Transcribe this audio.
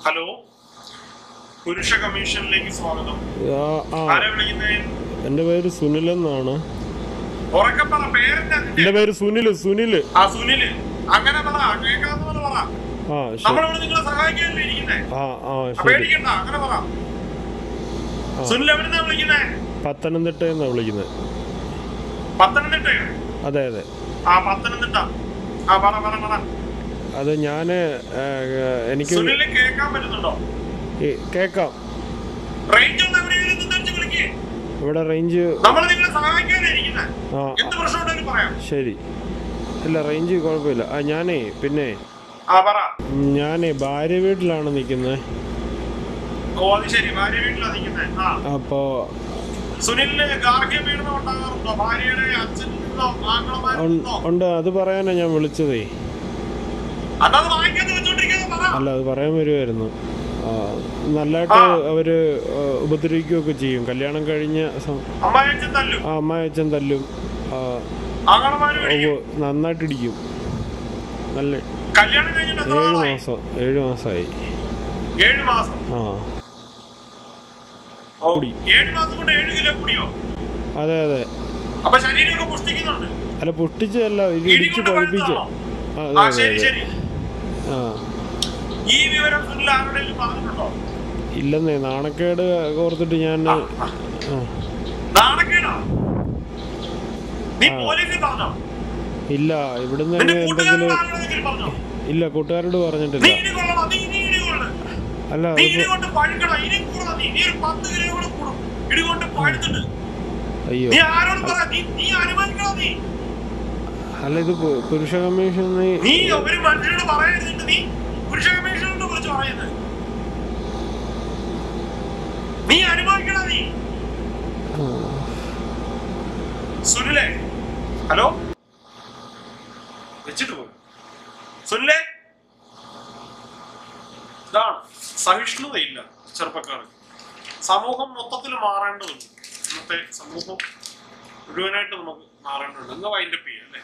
Hello പുരുഷ കമ്മീഷനിലേക്ക് സ്വാഗതം ആ ആ ആരാ വിളിക്കുന്നേ എൻ്റെ പേര് സുനിൽ എന്നാണ് ഉറക്കെ പറ പേരെന്താ നിന്റെ? എൻ്റെ പേര് സുനിൽ സുനിൽ ആ സുനില് അങ്ങനെ പറ കേൾക്കാവുന്ന പോലെ പറ ആ ശരി നമ്മളിവിടെ നിങ്ങളെ സഹായിക്കാനല്ലേ ഇരിക്കുന്നേ ആ ആ ആ, ശരി പേടിക്കണ്ട അങ്ങനെ പറ ആ. സുനിൽ എവിടുന്നാ വിളിക്കുന്നേ പത്തനംതിട്ട എന്നാണ് വിളിക്കുന്നത് പത്തനംതിട്ടയോ അതെ അതെ ആ പത്തനംതിട്ട ആ പറ പറ പറ അത് ഞാൻ എനിക്ക് സുനിലിന് കേൾക്കാൻ പറ്റുന്നുണ്ടോ ഈ കേക്കാം റേഞ്ച് ഉള്ള എവിടെയെങ്കിലും നിന്ന് വിളിക്കേ ഇവിടെ റേഞ്ച് നമ്മൾ നിങ്ങളെ സഹായിക്കാനാ ഇരിക്കുന്നേ ആ എന്ത് പ്രശ്നം ഉണ്ടെങ്കിലും പറയാം ശരി ഇല്ല റേഞ്ച് കുഴപ്പമില്ല ആ ഞാനേ പിന്നെ ആ പറ ഞാനേ ഭാര്യ വീട്ടിലാണ് നിൽക്കുന്നത് ഓ അത് ശരി ഭാര്യ വീട്ടിലാ നിൽക്കുന്നേ ആ അപ്പോൾ സുനിലിന് ഗാർഹിക പീഡനം ഉണ്ടാകാറുണ്ടോ ഭാര്യയുടെ അച്ഛനിൽ നിന്നോ ആങ്ങളമാരിൽ നിന്നോ ഉണ്ട് അത് പറയാനാണ് ഞാൻ വിളിച്ചതേ അന്നത് വാങ്ങിക്കാതെ വെച്ചോണ്ടിരിക്കാതെ പറ അല്ല അത് പറയാൻ വരുമായിരുന്നു ആ, നല്ലതായിട്ട് അവര് ആ, ഉപദ്രവിക്കുകയൊക്കെ ചെയ്യും കല്യാണം കഴിഞ്ഞ സം- അമ്മായച്ചൻ തല്ലും ആ അമ്മ അച്ഛൻ തല്ലും ആ, ആങ്ങളമാര് ഓ, നന്നായിട്ട് ഇടിക്കും നല്ല കല്യാണം കഴിഞ്ഞിട്ട് എത്ര ഏഴ് നാളായി മാസം ഏഴ് മാസമായി ഏഴ് മാസം ആ ഓ, കുടി. ഏഴ് മാസം കൊണ്ട് ഏഴ് കിലോ കൂടിയോ അതെ അതെ അപ്പൊ ശരീരമൊക്കെ പുഷ്ടിക്കുന്നുണ്ട് അല്ല പൊട്ടിച്ചല്ല ഇത് ഇടി ഇടിച്ച് കൊണ്ട് പഴുപ്പിച്ച് പഴുത്തതാണോ? ആ, ആ അതെ അതെ ശരി അതെ ശരി ആ ഈ വിവരം സുനിൽ ആരുടെയും പറഞ്ഞിട്ടുണ്ടോ ഇല്ലെന്നേ നാണക്കേട് ഓർത്തിട്ട് ഞാൻ ആ, ആ. ആ, നാണക്കേടാ നീ ആ. പോലീസിൽ പറഞ്ഞോ ഇല്ല ഇവിടുന്ന് നിന്റെ തന്നെ കൂട്ടുകാരോട് എന്തെങ്കിലും ആരോടെങ്കിലും പറഞ്ഞോ ഇല്ല കൂട്ടുകാരോട് നീ പറഞ്ഞിട്ടില്ല ഇനി കൊള്ളണം നീ ഇനി ഇടി കൊള്ളണം അല്ല നീ ഇടി അതിപ്പോ കൊണ്ട് പഴുക്കണം ഇനി കൂടണം നീ നീ ഒരു പത്ത് കിലോ കൂടെ കൂടും ഇടി കൊണ്ട് പഴുത്തിട്ട് അയ്യോ നീ ആരോട് പറ നീ നീ അനുമാനിക്കണം നീ അല്ല ഇത് പു- പുരുഷ കമ്മീഷൻ നീ- നീ ഒരു മനുഷ്യനോട് പറയരുതിട്ട് നീ പുരുഷ കമ്മീഷനോട് കുറിച്ച് പറയുന്നത് നീ അനുമാനിക്കണം നീ ആ, സുനിലേ ഹലോ വെച്ചിട്ട് പോയി സുനിലേ ഇതാണ് സഹിഷ്ണുതയില്ല ചെറുപ്പക്കാർക്ക് സമൂഹം മൊത്തത്തിൽ മാറേണ്ടതുണ്ട് ഇന്നത്തെ സമൂഹം മുഴുവനായിട്ട് നമുക്ക് മാറേണ്ടതുണ്ട് എന്ന് വൈൻഡപ്പ് ചെയ്യാം അല്ലേ